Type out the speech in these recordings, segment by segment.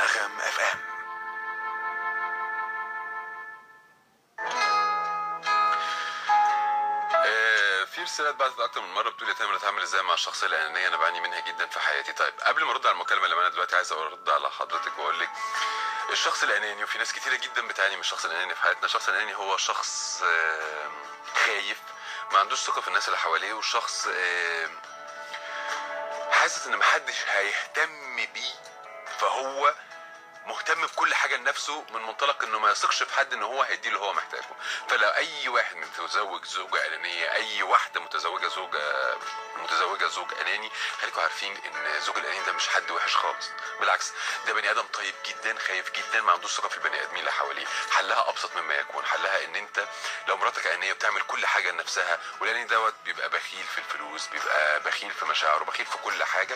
نغم اف ام آه، في رسالات بعتت اكتر من مره بتقول يا تامر اتعامل ازاي مع الشخصيه الانانيه انا بعاني منها جدا في حياتي طيب قبل ما ارد على المكالمه اللي انا دلوقتي عايز ارد على حضرتك واقول لك الشخص الاناني وفي ناس كتيره جدا بتعاني من الشخص الاناني في حياتنا الشخص الاناني هو شخص آه، خايف ما عندوش ثقه في الناس اللي حواليه وشخص آه، حاسس ان محدش هيهتم بيه فهو مهتم بكل حاجه لنفسه من منطلق انه ما يثقش في حد ان هو هيديه اللي هو محتاجه فلو اي واحد متزوج زوجه انانيه اي واحده متزوجه زوجه متزوجه زوج اناني خليكم عارفين ان الزوج الاناني ده مش حد وحش خالص بالعكس ده بني ادم طيب جدا خايف جدا ما عندوش ثقه في البني ادمين اللي حواليه حلها ابسط مما يكون حلها ان انت لو مراتك انانيه بتعمل كل حاجه لنفسها والاناني دوت بيبقى بخيل في الفلوس بيبقى بخيل في مشاعره بخيل في كل حاجه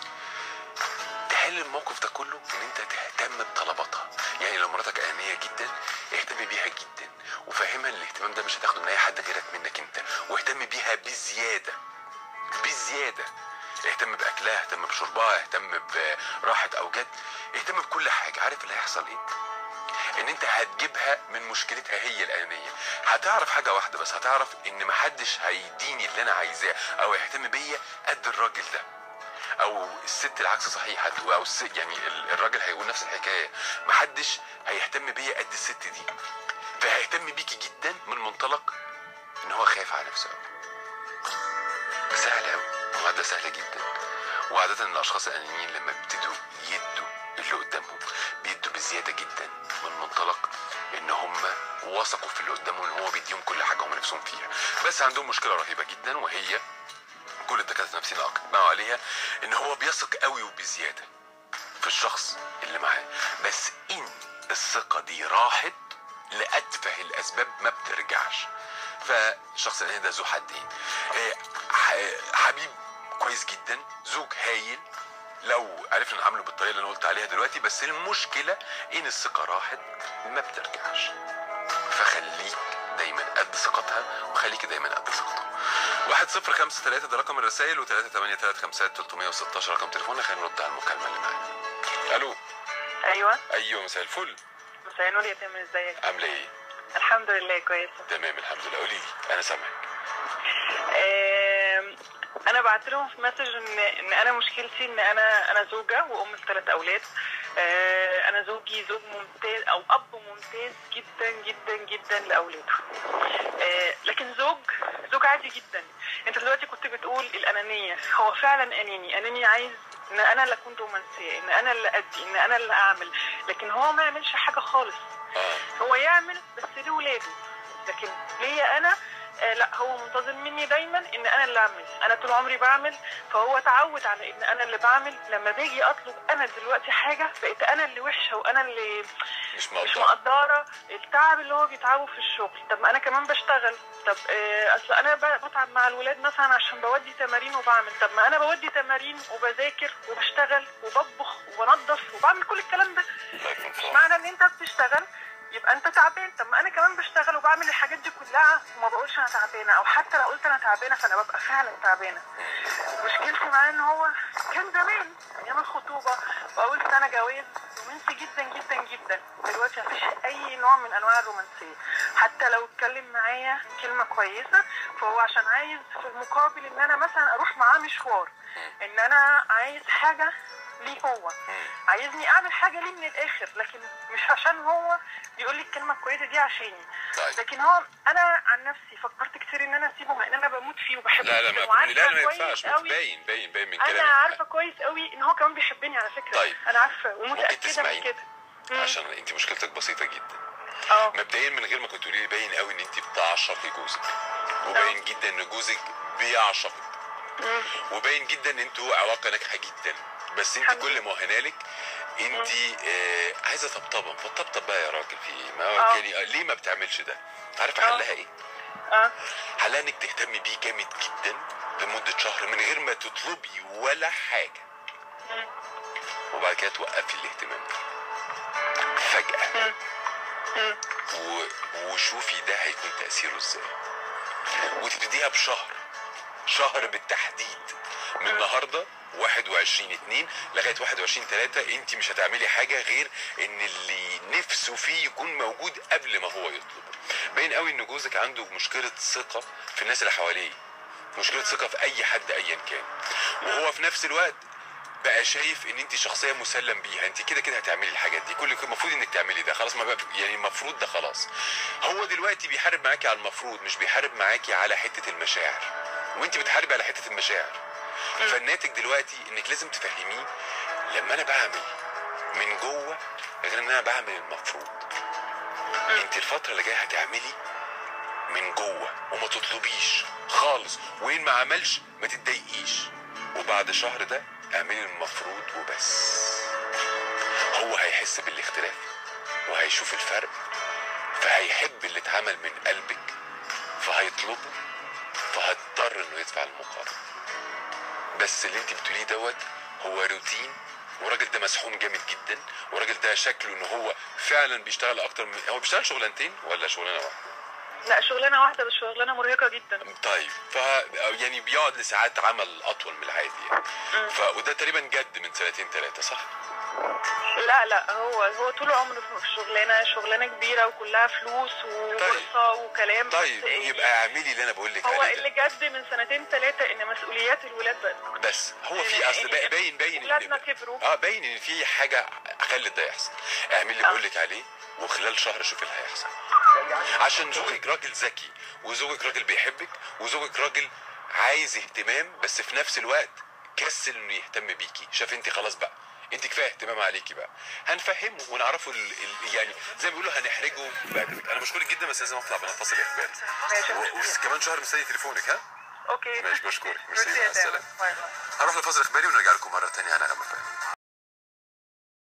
تحل الموقف ده كله ان انت تهتم بطلباتها يعني لو مراتك انانيه جدا اهتم بيها جدا وفهمها ان الاهتمام ده مش هتاخده من اي حد غيرك منك انت واهتم بيها بزياده بزياده اهتم باكلها اهتم بشربها اهتم براحه اوجات اهتم بكل حاجه عارف اللي هيحصل ايه ان انت هتجيبها من مشكلتها هي الانانيه هتعرف حاجه واحده بس هتعرف ان محدش هيديني اللي انا عايزاه او يهتم بيا قد الراجل ده او الست العكس صحيح هت- او الست يعني ال- الراجل هيقول نفس الحكايه محدش هيهتم بيا قد الست دي فهيهتم بيكي جدا من منطلق ان هو خايف على نفسه قوي سهل قوي معادله سهله جدا وعاده الاشخاص الانانيين لما بيبتدوا يدوا اللي قدامهم بيدوا بزياده جدا من منطلق ان هم وثقوا في اللي قدامهم ان هو بيديهم كل حاجه هم نفسهم فيها بس عندهم مشكله رهيبه جدا وهي كل الدكاتره النفسيين اقنعوا عليها ان هو بيثق قوي وبزياده في الشخص اللي معاه بس ان الثقه دي راحت لاتفه الاسباب ما بترجعش فالشخص الاناني ده ذو حدين آه، ح- حبيب كويس جدا زوج هايل لو عرفنا نعامله بالطريقه اللي انا قلت عليها دلوقتي بس المشكله ان الثقه راحت ما بترجعش فخليك دايما قد ثقتها وخليك دايما قد ثقته واحد صفر خمسة تلاتة ده رقم الرسائل وتلاتة تمانية تلات خمسات تلتمية وستاشر رقم تليفوننا خلينا نرد على المكالمة اللي معانا ألو ايوه أيوه مساء الفل مساء النور يا تامر ازيك عاملة إيه؟ الحمد لله كويسه تمام الحمد لله قولي لي أنا سامعك آم، انا بعت لهم في مسج ان ان انا مشكلتي ان انا انا زوجه وام لثلاث اولاد آه، انا زوجي زوج ممتاز او اب ممتاز جدا جدا جدا لاولاده آه، لكن زوج زوج عادي جدا انت دلوقتي كنت بتقول الانانيه هو فعلا اناني اناني عايز ان انا اللي اكون رومانسيه ان انا اللي ادي ان انا اللي اعمل لكن هو ما يعملش حاجه خالص آه هو يعمل بس لولاده لكن ليا انا آه لا هو منتظر مني دايما ان انا اللي اعمل انا طول عمري بعمل فهو اتعود على ان انا اللي بعمل لما باجي اطلب انا دلوقتي حاجه بقيت انا اللي وحشه وانا اللي مش مش مقدر مقدره التعب اللي هو بيتعبه في الشغل طب ما انا كمان بشتغل طب آه، اصل انا ب- بتعب مع الولاد مثلا عشان بودي تمارين وبعمل طب ما انا بودي تمارين وبذاكر وبشتغل وبطبخ وبنظف وبعمل كل الكلام ده الله يكون في مش عونك. معنى ان انت بتشتغل يبقى انت تعبان طب ما انا كمان بشتغل وبعمل الحاجات دي كلها وما بقولش انا تعبانه او حتى لو قلت انا تعبانه فانا ببقى فعلا تعبانه مشكلتي معاه ان هو كان زمان ايام الخطوبه واول سنه جواز رومانسي جدا جدا جدا دلوقتي مفيش اي نوع من انواع الرومانسيه حتى لو اتكلم معايا كلمه كويسه فهو عشان عايز في المقابل ان انا مثلا اروح معاه مشوار ان انا عايز حاجه ليه هو عايزني اعمل حاجه ليه من الاخر لكن مش عشان هو بيقول لي الكلمه الكويسه دي عشاني طيب لكن هو انا عن نفسي فكرت كتير ان انا اسيبه مع ان انا بموت فيه وبحبه لا لا جداً ما وعارفة لا لا ما كويس ينفعش قوي باين باين باين من انا كلامك عارفه كويس قوي ان هو كمان بيحبني على فكره طيب. انا عارفه ممكن ومتاكده تسمعيني؟ من كده مم. عشان انت مشكلتك بسيطه جدا اه مبدئيا من غير ما كنت تقولي لي باين قوي ان انت بتعشقي جوزك وباين جدا ان جوزك بيعشقك مم. وباين جدا ان انتوا علاقه ناجحه جدا بس انت الحمد كل لله. مؤهنالك انت آه عايزه طبطبه فطبطب بقى يا راجل في ايه ما هو آه. يعني آه، ليه ما بتعملش ده عارفه آه. حلها ايه اه حلها انك تهتمي بيه جامد جدا لمده شهر من غير ما تطلبي ولا حاجه مم. وبعد كده توقفي الاهتمام ده فجاه مم. مم. و... وشوفي ده هيكون تأثيره ازاي وتبتديها بشهر شهر بالتحديد من النهارده 21 2 لغايه 21 3 انت مش هتعملي حاجه غير ان اللي نفسه فيه يكون موجود قبل ما هو يطلب باين قوي ان جوزك عنده مشكله ثقه في الناس اللي حواليه مشكله ثقه في اي حد ايا كان وهو في نفس الوقت بقى شايف ان انت شخصيه مسلم بيها انت كده كده هتعملي الحاجات دي كل المفروض انك تعملي ده خلاص ما بقى يعني المفروض ده خلاص هو دلوقتي بيحارب معاكي على المفروض مش بيحارب معاكي على حته المشاعر وانت بتحاربي على حته المشاعر فالناتج دلوقتي انك لازم تفهميه لما انا بعمل من جوه غير ان انا بعمل المفروض انت الفتره اللي جايه هتعملي من جوه وما تطلبيش خالص وين ما عملش ما تتضايقيش وبعد شهر ده اعملي المفروض وبس هو هيحس بالاختلاف وهيشوف الفرق فهيحب اللي اتعمل من قلبك فهيطلبه فهيضطر انه يدفع المقابل بس اللي انت بتقوليه دوت هو روتين والراجل ده مسحوم جامد جدا والراجل ده شكله ان هو فعلا بيشتغل اكتر من هو بيشتغل شغلانتين ولا شغلانه واحده لا شغلانه واحده بس شغلانه مرهقه جدا طيب ف يعني بيقعد لساعات عمل اطول من العادي يعني ف وده تقريبا جد من سنتين ثلاثه صح؟ لا لا هو هو طول عمره في الشغلانه شغلانه كبيره وكلها فلوس وبورصه وكلام طيب بس يبقى اعملي اللي انا بقول لك هو عليه اللي ده جد من سنتين ثلاثه ان مسؤوليات الولاد بقت أكتر. بس هو في اصل باين باين باين ولادنا إن- كبروا. اه باين ان في حاجه خلت ده يحصل اعملي اللي آه. بقول لك عليه وخلال شهر شوفي اللي هيحصل عشان زوجك راجل ذكي وزوجك راجل بيحبك وزوجك راجل عايز اهتمام بس في نفس الوقت كسل انه يهتم بيكي شاف انت خلاص بقى انت كفايه اهتمام عليكي بقى هنفهمه ونعرفه ال... ال... يعني زي ما بيقولوا هنحرجه بأدبك انا بشكرك جدا بس لازم اطلع بنفصل اخباري ماشي و- وكمان شهر مستني تليفونك ها اوكي ماشي بشكرك ميرسي ميرسي مع يا تامر. السلامه باي باي هروح لفاصل اخباري ونرجع لكم مره تانية على نغمه فهم